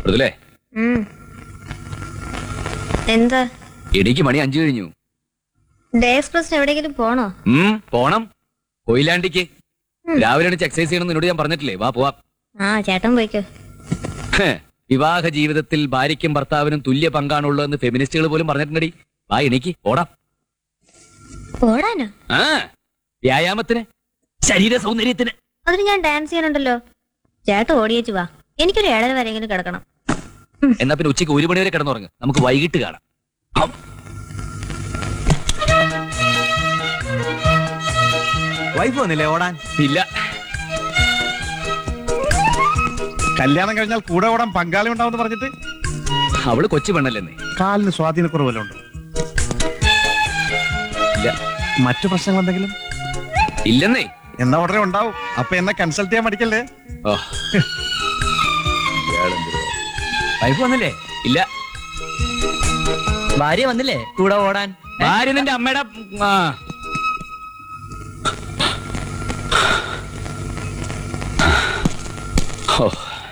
മൃദുലേ ഉം. എന്താ എനിക്ക് മണി അഞ്ചു കഴിഞ്ഞു ഡേ എക്സ്പ്രസിന് എവിടെയെങ്കിലും പോണോ ഉം പോണം കൊയിലാണ്ടിക്ക് രാവിലെ എണീച്ച് എക്സസൈസ് ചെയ്യണം നിന്നോട് ഞാൻ പറഞ്ഞിട്ടില്ലേ വാ പോവാം ആ ചേട്ടൻ പോയിക്കോ ഹേ, വിവാഹ ജീവിതത്തിൽ ഭാര്യയ്ക്കും ഭർത്താവിനും തുല്യ പങ്കാണുള്ളതെന്ന് ഫെമിനിസ്റ്റുകൾ പോലും പറഞ്ഞിട്ടുണ്ടടി വാ എനിക്ക് ഓടാം ഓടാനോ ആ വ്യായാമത്തിന് ശരീര സൗന്ദര്യത്തിന് അതിന് ഞാൻ ഡാൻസ് ചെയ്യാനുണ്ടല്ലോ ചേട്ടൻ ഓടിയേച്ചു വാ എനിക്കൊരു ഏഴര വരെയെങ്കിലും കിടക്കണം എന്നാ പിന്നെ ഉച്ചയ്ക്ക് ഒരു മണി വരെ കിടന്നുറങ്ങ് നമുക്ക് വൈകിട്ട് കാണാം ഹം. വൈഫ് വന്നില്ലേ ഓടാൻ ഇല്ല കല്യാണം കഴിഞ്ഞാൽ കൂടെ ഓടാൻ പങ്കാളി ഉണ്ടാവും പറഞ്ഞിട്ട് അവള് കൊച്ചു പെണ്ണല്ലെന്നേ കാലിന് സ്വാധീനക്കുറവല്ലോ ഉണ്ട് ഇല്ല മറ്റു പ്രശ്നങ്ങൾ എന്തെങ്കിലും ഇല്ലെന്നേ എന്നാ ഉടനെ ഉണ്ടാവും അപ്പൊ എന്നെ കൺസൾട്ട് ചെയ്യാൻ പഠിക്കല്ലേ ഓ. ഇയാളെന്തൊരു- വൈഫ് വന്നില്ലേ ഇല്ല ഭാര്യ വന്നില്ലേ കൂടെ ഓടാൻ ഭാര്യ നിന്റെ അമ്മയുടെ ആ. ഹോ.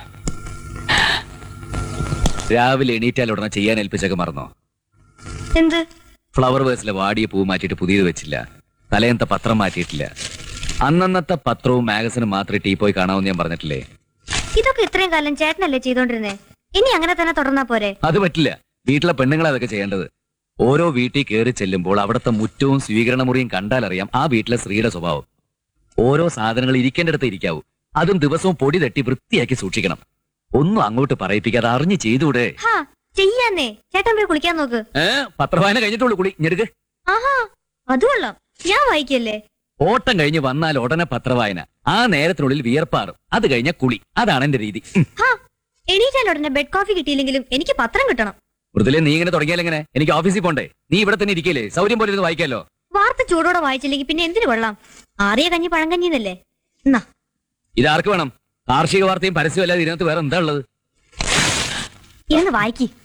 രാവിലെ എണീറ്റാൽ ഉടനെ ചെയ്യാൻ ഏൽപ്പിച്ചൊക്കെ മറന്നോ എന്ത് ഫ്ലവർ വേഴ്സിലെ വാടിയ പൂ മാറ്റിയിട്ട് പുതിയത് വെച്ചില്ല തലേന്നത്തെ പത്രം മാറ്റിയിട്ടില്ല അന്നന്നത്തെ പത്രവും മാഗസിനും മാത്രമേ ടീ പോയി കാണാമെന്ന് ഞാൻ പറഞ്ഞിട്ടില്ലേ ഇതൊക്കെ ഇത്രയും കാലം ചേട്ടനല്ലേ ചെയ്തോണ്ടിരുന്നേ ഇനി അങ്ങനെ തന്നെ തുടർന്നാ പോരെ അത് പറ്റില്ല വീട്ടിലെ പെണ്ണുങ്ങളെ അതൊക്കെ ചെയ്യേണ്ടത് ഓരോ വീട്ടിൽ കയറി ചെല്ലുമ്പോൾ അവിടുത്തെ മുറ്റവും സ്വീകരണ മുറിയും കണ്ടാലറിയാം ആ വീട്ടിലെ സ്ത്രീയുടെ സ്വഭാവം ഓരോ സാധനങ്ങൾ ഇരിക്കേണ്ടടുത്ത് ഇരിക്കാവൂ അതും ദിവസവും പൊടി തട്ടി വൃത്തിയാക്കി സൂക്ഷിക്കണം ഒന്നും അങ്ങോട്ട് പറയിപ്പിക്കാതെ അറിഞ്ഞ് ചെയ്തൂടെ ഹാ ചെയ്യാന്നേ ചേട്ടൻ പോയി കുളിക്കാൻ നോക്ക് ഏ പത്രവായന കഴിഞ്ഞിട്ടുള്ളൂ കുളി ഞെടുക്ക് ആഹാ അത് കൊള്ളാം ഞാൻ വായിക്കല്ലേ ഓട്ടം കഴിഞ്ഞ് വന്നാൽ ഉടനെ പത്രവായന ആ നേരത്തിനുള്ളിൽ വിയർപ്പാറും അത് കഴിഞ്ഞ കുളി അതാണ് എന്റെ രീതി ഉം. ഹാ എണീറ്റാൽ ഉടനെ ബെഡ് കോഫി കിട്ടിയില്ലെങ്കിലും എനിക്ക് പത്രം കിട്ടണം മൃദുലെ നീ ഇങ്ങനെ തുടങ്ങിയാലെങ്ങനെ എനിക്ക് ഓഫീസിൽ പോണ്ടേ നീ ഇവിടെ തന്നെ ഇരിക്കല്ലേ സൗകര്യം പോലെ ഇരുന്ന് വായിക്കാലോ വാർത്ത ചൂടോടെ വായിച്ചില്ലെങ്കിൽ പിന്നെ എന്തിനു കൊള്ളാം ആറിയ കഞ്ഞി പഴങ്കഞ്ഞി എന്നല്ലേ എന്നാ ഇതാർക്ക് വേണം കാർഷിക വാർത്തയും പരസ്യവും അല്ലാതെ ഇതിനകത്ത് വേറെ എന്താ ഉള്ളത് ഇരുന്ന് വായിക്കി